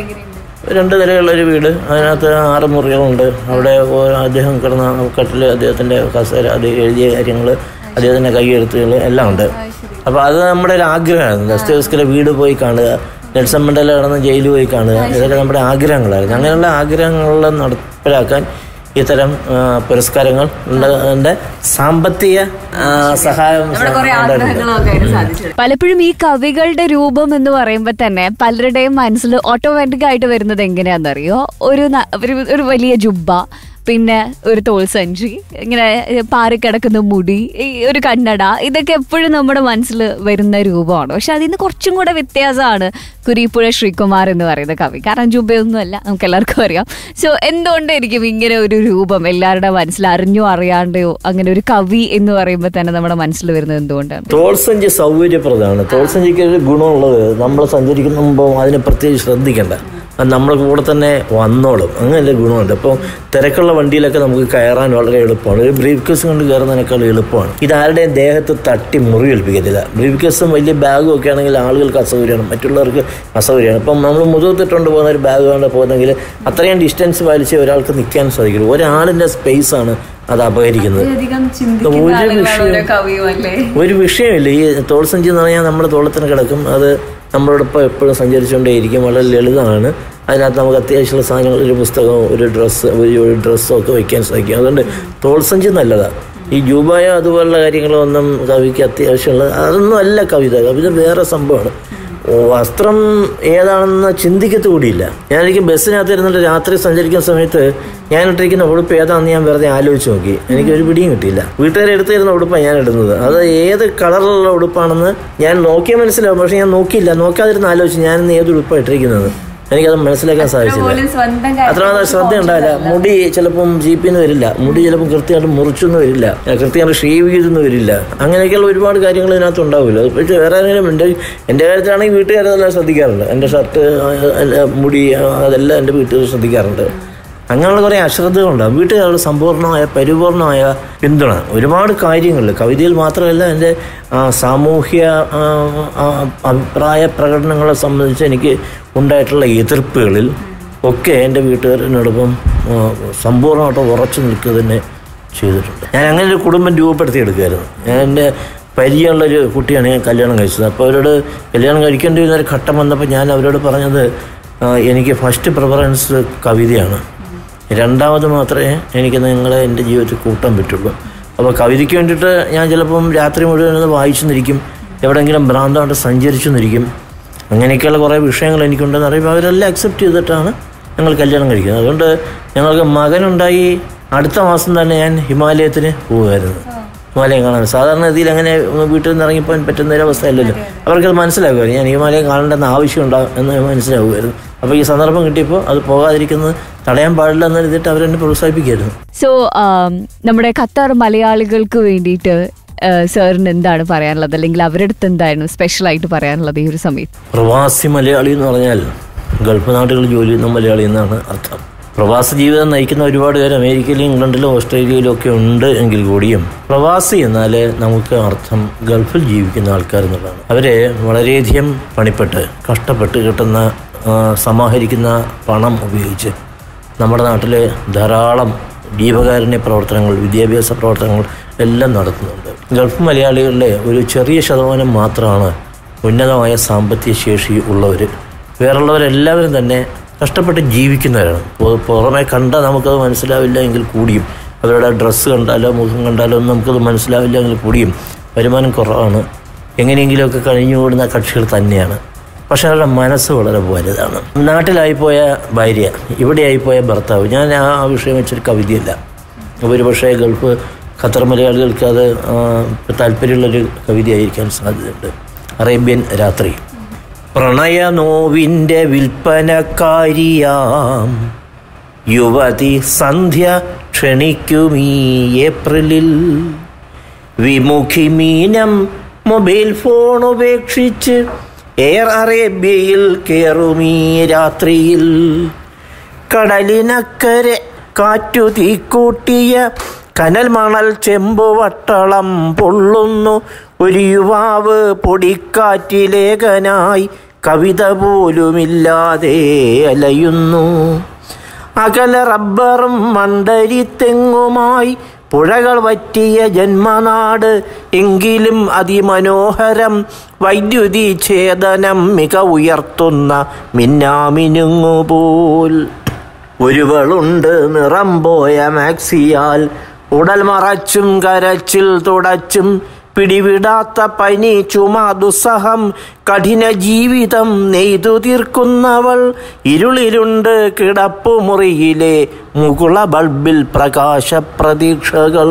രണ്ട് നിലയുള്ള ഒരു വീട് അതിനകത്ത് ആറ് മുറികളുണ്ട് അവിടെ ഓ- അദ്ദേഹം കിടന്ന കട്ടിൽ അദ്ദേഹത്തിൻ്റെ കസേര അത് എഴുതിയ കാര്യങ്ങൾ അദ്ദേഹത്തിൻ്റെ കൈയെഴുത്തുകൾ എല്ലാം ഉണ്ട് അപ്പോൾ അത് നമ്മുടെ ഒരു ആഗ്രഹമായിരുന്നു ദസ്തേവസ്കിലെ വീട് പോയി കാണുക നെൽസൺ മണ്ഡല കിടന്ന ജയിലിൽ പോയി കാണുക ഇതൊക്കെ നമ്മുടെ ആഗ്രഹങ്ങളായിരുന്നു അങ്ങനെയുള്ള ആഗ്രഹങ്ങൾ നടപ്പിലാക്കാൻ ഇത്തരം ആ, പുരസ്കാരങ്ങൾ ഉണ്ട് സാമ്പത്തിക ആ, സഹായം ഉണ്ടായിട്ടുണ്ട് പലപ്പോഴും ഈ കവികളുടെ രൂപം എന്ന് പറയുമ്പോൾ തന്നെ പലരുടെയും മനസ്സിൽ ഓട്ടോമാറ്റിക് ആയിട്ട് വരുന്നത് എങ്ങനെയാണെന്നറിയോ ഒരു ന- ഒരു- ഒരു വലിയ ജുബ്ബ പിന്നെ ഒരു തോൾസഞ്ചി ഇങ്ങനെ പാറിക്കിടക്കുന്ന മുടി ഈ ഒരു കണ്ണട ഇതൊക്കെ എപ്പോഴും നമ്മുടെ മനസ്സിൽ വരുന്ന രൂപമാണ് പക്ഷെ അതിൽ നിന്ന് കുറച്ചും കൂടെ വ്യത്യാസമാണ് കുരീപ്പുഴ ശ്രീകുമാർ എന്ന് പറയുന്ന കവി കാരണം ജുബയൊന്നുമല്ല നമുക്ക് എല്ലാവർക്കും അറിയാം സോ എന്തുകൊണ്ടായിരിക്കും ഇങ്ങനെ ഒരു രൂപം എല്ലാവരുടെ മനസ്സിൽ അറിഞ്ഞോ അറിയാണ്ടയോ അങ്ങനെ ഒരു കവി എന്ന് പറയുമ്പോൾ തന്നെ നമ്മുടെ മനസ്സിൽ വരുന്നത് എന്തുകൊണ്ടാണ് തോൾസഞ്ചി സൗകര്യപ്രദമാണ് തോൾസഞ്ചിക്ക് ഒരു ഗുണമുള്ളത് നമ്മൾ സഞ്ചരിക്കുമ്പോൾ അതിനെ പ്രത്യേകിച്ച് ശ്രദ്ധിക്കേണ്ട അത് നമ്മുടെ കൂടെ തന്നെ വന്നോളും അങ്ങനെയുള്ള ഗുണമുണ്ട് അപ്പോൾ തിരക്കുള്ള വണ്ടിയിലൊക്കെ നമുക്ക് കയറാൻ വളരെ എളുപ്പമാണ് ഒരു ബ്രീഫ് കേസ് കൊണ്ട് കയറുന്നതിനേക്കാൾ എളുപ്പമാണ് ഇത് ആരുടെയും ദേഹത്ത് തട്ടി മുറിവേൽപ്പിക്കത്തില്ല ബ്രീഫ് കേസും വലിയ ബാഗും ഒക്കെ ആണെങ്കിൽ ആളുകൾക്ക് അസൗകര്യമാണ് മറ്റുള്ളവർക്ക് അസൗകര്യമാണ് ഇപ്പം നമ്മൾ മുതുകത്തിട്ടുകൊണ്ട് പോകുന്ന ഒരു ബാഗ് കൊണ്ട് പോകുന്നെങ്കിൽ അത്രയും ഡിസ്റ്റൻസ് പാലിച്ച് ഒരാൾക്ക് നിൽക്കാൻ സാധിക്കുള്ളൂ ഒരാളിൻ്റെ സ്പേസാണ് അത് അപഹരിക്കുന്നത് ഒരു വിഷയം ഒരു വിഷയമില്ല ഈ തോൾസഞ്ചി എന്ന് പറഞ്ഞാൽ നമ്മുടെ തോളത്തിന് കിടക്കും അത് നമ്മളോടൊപ്പം എപ്പോഴും സഞ്ചരിച്ചുകൊണ്ടേയിരിക്കും വളരെ ലളിതമാണ് അതിനകത്ത് നമുക്ക് അത്യാവശ്യമുള്ള സാധനങ്ങൾ ഒരു പുസ്തകമോ ഒരു ഡ്രസ്സ് ഒരു ഒരു ഡ്രസ്സോ ഒക്കെ വയ്ക്കാൻ സാധിക്കും അതുകൊണ്ട് തോൾസഞ്ചി നല്ലതാണ് ഈ ജൂബായ അതുപോലുള്ള കാര്യങ്ങളൊന്നും കവിക്ക് അത്യാവശ്യമുള്ള അതൊന്നും അല്ല കവിത കവിത വേറെ സംഭവമാണ് ഓ, വസ്ത്രം ഏതാണെന്ന് ചിന്തിക്കത്ത് കൂടിയില്ല ഞാൻ എനിക്ക് ബസ്സിനകത്ത് ഇരുന്നിട്ട് രാത്രി സഞ്ചരിക്കുന്ന സമയത്ത് ഞാൻ ഇട്ടിരിക്കുന്ന ഉടുപ്പ് ഏതാണെന്ന് ഞാൻ വെറുതെ ആലോചിച്ച് നോക്കി എനിക്ക് ഒരു പിടിയും കിട്ടിയില്ല വീട്ടുകാർ എടുത്തു തരുന്ന ഉടുപ്പാണ് ഞാൻ ഇടുന്നത് അത് ഏത് കളറിലുള്ള ഉടുപ്പാണെന്ന് ഞാൻ നോക്കിയാൽ മനസ്സിലാവും പക്ഷെ ഞാൻ നോക്കിയില്ല നോക്കാതിരുന്ന് ആലോചിച്ച് ഞാൻ ഇന്ന് ഏത് ഉടുപ്പാണ് ഇട്ടിരിക്കുന്നത് എനിക്കത് മനസ്സിലാക്കാൻ സാധിച്ചില്ല പോലും സ്വന്തം അത്രമാത്രം ശ്രദ്ധ ഉണ്ടാവില്ല മുടി ചിലപ്പം ജീപ്പിന്ന് വരില്ല മുടി ചിലപ്പം കൃത്യമായിട്ട് മുറിച്ചൊന്നും വരില്ല കൃത്യമായിട്ട് ഷേവ് ചെയ്തൊന്നും വരില്ല അങ്ങനെയൊക്കെയുള്ള ഒരുപാട് കാര്യങ്ങൾ ഇതിനകത്ത് ഉണ്ടാവില്ല പക്ഷേ വേറെ ആരെങ്കിലും എൻ്റെ എൻ്റെ കാര്യത്തിലാണെങ്കിൽ വീട്ടുകാരെല്ലാം ശ്രദ്ധിക്കാറുണ്ട് എൻ്റെ ഷർട്ട് മുടി അതെല്ലാം എൻ്റെ വീട്ടുകാർ ശ്രദ്ധിക്കാറുണ്ട് അങ്ങനെയുള്ള കുറേ അശ്രദ്ധകളുണ്ടാകും വീട്ടുകാരുടെ സമ്പൂർണ്ണമായ പരിപൂർണമായ പിന്തുണ ഒരുപാട് കാര്യങ്ങൾ കവിതയിൽ മാത്രമല്ല എൻ്റെ ആ, സാമൂഹ്യ ആ, ആ, അഭിപ്രായ പ്രകടനങ്ങളെ സംബന്ധിച്ച് എനിക്ക് ഉണ്ടായിട്ടുള്ള എതിർപ്പുകളിൽ ഒക്കെ എൻ്റെ വീട്ടുകാരനോടൊപ്പം ആ, സമ്പൂർണ്ണമായിട്ട് ഉറച്ചു നിൽക്കുക തന്നെ ചെയ്തിട്ടുണ്ട് ഞാൻ അങ്ങനെ ഒരു കുടുംബം രൂപപ്പെടുത്തിയെടുക്കുകയായിരുന്നു ഞാൻ എൻ്റെ പരിചയമുള്ളൊരു കുട്ടിയാണ് ഞാൻ കല്യാണം കഴിച്ചത് അപ്പോൾ അവരോട് കല്യാണം കഴിക്കേണ്ടി വരുന്ന ഒരു ഘട്ടം വന്നപ്പോൾ ഞാൻ അവരോട് പറഞ്ഞത് ആ, എനിക്ക് ഫസ്റ്റ് പ്രിഫറൻസ് കവിതയാണ് രണ്ടാമത് മാത്രമേ എനിക്ക് നിങ്ങളെ എൻ്റെ ജീവിതത്തിൽ കൂട്ടാൻ പറ്റുള്ളൂ അപ്പോൾ കവിതയ്ക്ക് വേണ്ടിയിട്ട് ഞാൻ ചിലപ്പം രാത്രി മുഴുവൻ ഇരുന്ന് വായിച്ചു നിന്നിരിക്കും എവിടെയെങ്കിലും ഭ്രാന്തമായിട്ട് സഞ്ചരിച്ചു നിന്നിരിക്കും അങ്ങനെയൊക്കെയുള്ള കുറേ വിഷയങ്ങൾ എനിക്കുണ്ടെന്ന് അറിയുമ്പോൾ അവരെല്ലാം അക്സെപ്റ്റ് ചെയ്തിട്ടാണ് ഞങ്ങൾ കല്യാണം കഴിക്കുന്നത് അതുകൊണ്ട് ഞങ്ങൾക്ക് മകനുണ്ടായി അടുത്ത മാസം തന്നെ ഞാൻ ഹിമാലയത്തിന് പോവുമായിരുന്നു ഹിമാലയം കാണാൻ സാധാരണ രീതിയിൽ അങ്ങനെ വീട്ടിൽ നിന്ന് ഇറങ്ങിപ്പോകാൻ പറ്റുന്ന ഒരു അവസ്ഥയല്ലല്ലോ അവർക്കത് മനസ്സിലാകുമായിരുന്നു ഞാൻ ഹിമാലയം കാണേണ്ടെന്ന് ആവശ്യമുണ്ടോ എന്ന് മനസ്സിലാകുമായിരുന്നു അപ്പോൾ ഈ സന്ദർഭം കിട്ടിയപ്പോൾ അത് പോകാതിരിക്കുന്നത് തടയാൻ പാടില്ല എന്ന് എഴുതിയിട്ട് അവരെന്നെ പ്രോത്സാഹിപ്പിക്കായിരുന്നു സോ നമ്മുടെ ഖത്തർ മലയാളികൾക്ക് വേണ്ടിയിട്ട് സാറിന് എന്താണ് പറയാനുള്ളത് അല്ലെങ്കിൽ അവരുടെ അടുത്ത് എന്തായിരുന്നു സ്പെഷ്യൽ ആയിട്ട് പറയാനുള്ളത് ഈ ഒരു സമയത്ത് പ്രവാസി മലയാളി എന്ന് പറഞ്ഞാൽ ഗൾഫ് നാടുകളിൽ ജോലി ചെയ്യുന്ന മലയാളി എന്നാണ് അർത്ഥം പ്രവാസ ജീവിതം നയിക്കുന്ന ഒരുപാട് പേര് അമേരിക്കയിലും ഇംഗ്ലണ്ടിലും ഓസ്ട്രേലിയയിലും ഒക്കെ ഉണ്ട് എങ്കിൽ കൂടിയും പ്രവാസി എന്നാൽ നമുക്ക് അർത്ഥം ഗൾഫിൽ ജീവിക്കുന്ന ആൾക്കാർ എന്നുള്ളതാണ് അവരെ വളരെയധികം പണിപ്പെട്ട് കഷ്ടപ്പെട്ട് കിട്ടുന്ന ആ, സമാഹരിക്കുന്ന പണം ഉപയോഗിച്ച് നമ്മുടെ നാട്ടിൽ ധാരാളം ദീപകാരുണ്യ പ്രവർത്തനങ്ങൾ വിദ്യാഭ്യാസ പ്രവർത്തനങ്ങൾ എല്ലാം നടത്തുന്നുണ്ട് ഗൾഫ് മലയാളികളിലെ ഒരു ചെറിയ ശതമാനം മാത്രമാണ് ഉന്നതമായ സാമ്പത്തിക ശേഷി ഉള്ളവർ വേറുള്ളവരെല്ലാവരും തന്നെ കഷ്ടപ്പെട്ട് ജീവിക്കുന്നവരാണ് പൊ- പുറമെ കണ്ടാൽ നമുക്കത് മനസ്സിലാവില്ല എങ്കിൽ കൂടിയും അവരുടെ ഡ്രസ്സ് കണ്ടാലോ മുഖം കണ്ടാലോ ഒന്നും നമുക്കത് മനസ്സിലാവില്ല എങ്കിൽ കൂടിയും വരുമാനം കുറവാണ് എങ്ങനെയെങ്കിലുമൊക്കെ കഴിഞ്ഞുകൂടുന്ന കക്ഷികൾ തന്നെയാണ് പക്ഷെ അവരുടെ മനസ്സ് വളരെ വലുതാണ് നാട്ടിലായിപ്പോയ ഭാര്യ ഇവിടെയായിപ്പോയ ഭർത്താവ് ഞാൻ ആ ആ വിഷയം വെച്ചൊരു കവിതയല്ല ഒരു പക്ഷേ ഗൾഫ് ഖത്തർ മലയാളികൾക്ക് അത് ആ, താല്പര്യമുള്ളൊരു കവിതയായിരിക്കാൻ സാധ്യതയുണ്ട് അറേബ്യൻ രാത്രി പ്രണയ നോവിൻ്റെ വിൽപ്പനക്കാരിയാം യുവതി സന്ധ്യ ക്ഷണിക്കുമീ ഏപ്രിലിൽ വിമുഖി മീനം മൊബൈൽ ഫോൺ ഉപേക്ഷിച്ച് എയർ അറേബ്യയിൽ കയറുമീ രാത്രിയിൽ കടലിനക്കരെ കാറ്റു തീക്കൂട്ടിയ കനൽ മണൽ ചെമ്പുവട്ടളം പൊള്ളുന്നു ഒരു യുവാവ് പൊടിക്കാറ്റിലേഖനായി കവിത പോലുമില്ലാതെ അലയുന്നു അകല റബ്ബറും മണ്ടരിത്തെങ്ങുമായി പുഴകൾ വറ്റിയ ജന്മനാട് എങ്കിലും അതിമനോഹരം വൈദ്യുതി ഛേദനം മിക ഉയർത്തുന്ന മിന്നാമിനുങ്ങുപോൽ ഒരുവളുണ്ട് നിറം പോയ മാക്സിയാൽ ഉടൽ മറച്ചും കരച്ചിൽ തുടച്ചും പിടിവിടാത്ത പനി ചുമ ദുസ്സഹം കഠിന ജീവിതം നെയ്തു തീർക്കുന്നവൾ ഇരുളിലുണ്ട് കിടപ്പുമുറിയിലെ മുകുള ബൾബിൽ പ്രകാശ പ്രതീക്ഷകൾ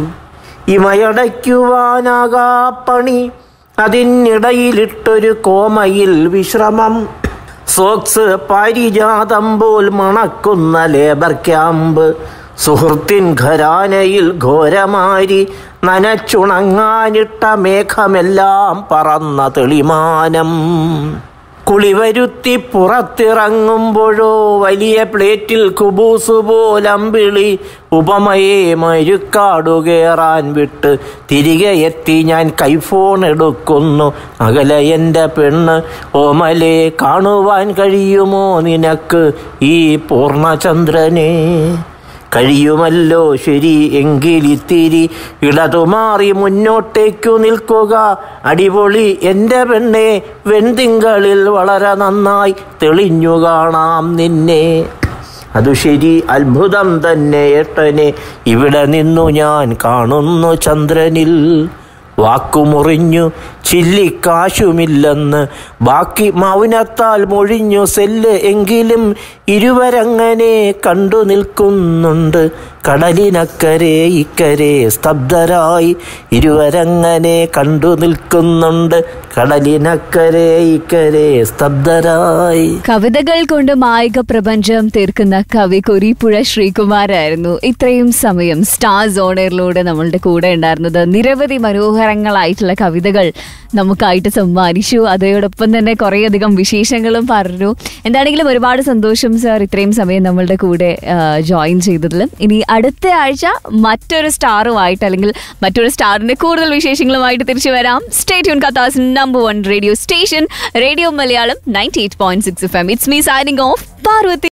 ഇമയടയ്ക്കുവാനാകാ പണി അതിനിടയിലിട്ടൊരു കോമയിൽ വിശ്രമം സോക്സ് പാരിജാതം പോൽ മണക്കുന്ന ലേബർ ക്യാമ്പ് സുഹൃത്തിൻ ഘരാനയിൽ ഘോരമാരി നനച്ചുണങ്ങാനിട്ട മേഘമെല്ലാം പറന്ന തെളിമാനം കുളിവരുത്തി പുറത്തിറങ്ങുമ്പോഴോ വലിയ പ്ലേറ്റിൽ കുബൂസ് പോലമ്പിളി ഉപമയെ മരുക്കാടു കയറാൻ വിട്ട് തിരികെ എത്തി ഞാൻ കൈഫോൺ എടുക്കുന്നു അകലെ എൻ്റെ പെണ്ണ് ഓമലെ കാണുവാൻ കഴിയുമോ നിനക്ക് ഈ പൂർണ്ണചന്ദ്രനെ കഴിയുമല്ലോ ശരി എങ്കിലിത്തിരി ഇടതുമാറി മുന്നോട്ടേക്കു നിൽക്കുക അടിപൊളി എൻ്റെ പെണ്ണെ വെൺതിങ്കളിൽ വളരെ നന്നായി തെളിഞ്ഞു കാണാം നിന്നെ അതു ശരി അത്ഭുതം തന്നെ ഏട്ടനെ ഇവിടെ നിന്നു ഞാൻ കാണുന്നു ചന്ദ്രനിൽ വാക്കുമുറിഞ്ഞു ചില്ലിക്കാശുമില്ലെന്ന് ബാക്കി മൗനത്താൽ മൊഴിഞ്ഞു സെല്ല് എങ്കിലും ഇരുവരങ്ങനെ കണ്ടു നിൽക്കുന്നുണ്ട് കടലിനക്കരെ ഇക്കരെ സ്തബ്ധരായി ഇരുവരങ്ങനെ കണ്ടു നിൽക്കുന്നുണ്ട് കടലിനക്കരെ ഇക്കരെ സ്തബ്ധരായി കവിതകൾ കൊണ്ട് മായിക പ്രപഞ്ചം തീർക്കുന്ന കവി കുരിപ്പുഴ ശ്രീകുമാരായിരുന്നു ഇത്രയും സമയം സ്റ്റാർ സോണറിലൂടെ നമ്മളുടെ കൂടെ ഉണ്ടായിരുന്നത് നിരവധി മനോഹരങ്ങളായിട്ടുള്ള കവിതകൾ നമുക്കായിട്ട് സമ്മാനിച്ചു അതോടൊപ്പം തന്നെ കുറേയധികം വിശേഷങ്ങളും പറഞ്ഞു എന്താണെങ്കിലും ഒരുപാട് സന്തോഷം സാർ ഇത്രയും സമയം നമ്മളുടെ കൂടെ ജോയിൻ ചെയ്തതിൽ ഇനി അടുത്ത ആഴ്ച മറ്റൊരു സ്റ്റാറുമായിട്ട് അല്ലെങ്കിൽ മറ്റൊരു സ്റ്റാറിന്റെ കൂടുതൽ വിശേഷങ്ങളുമായിട്ട് തിരിച്ചു വരാം സ്റ്റേറ്റ് യൂൺ കത്താസ് number one radio station radio Malayalam ninety eight point six F M it's me signing off Parvathi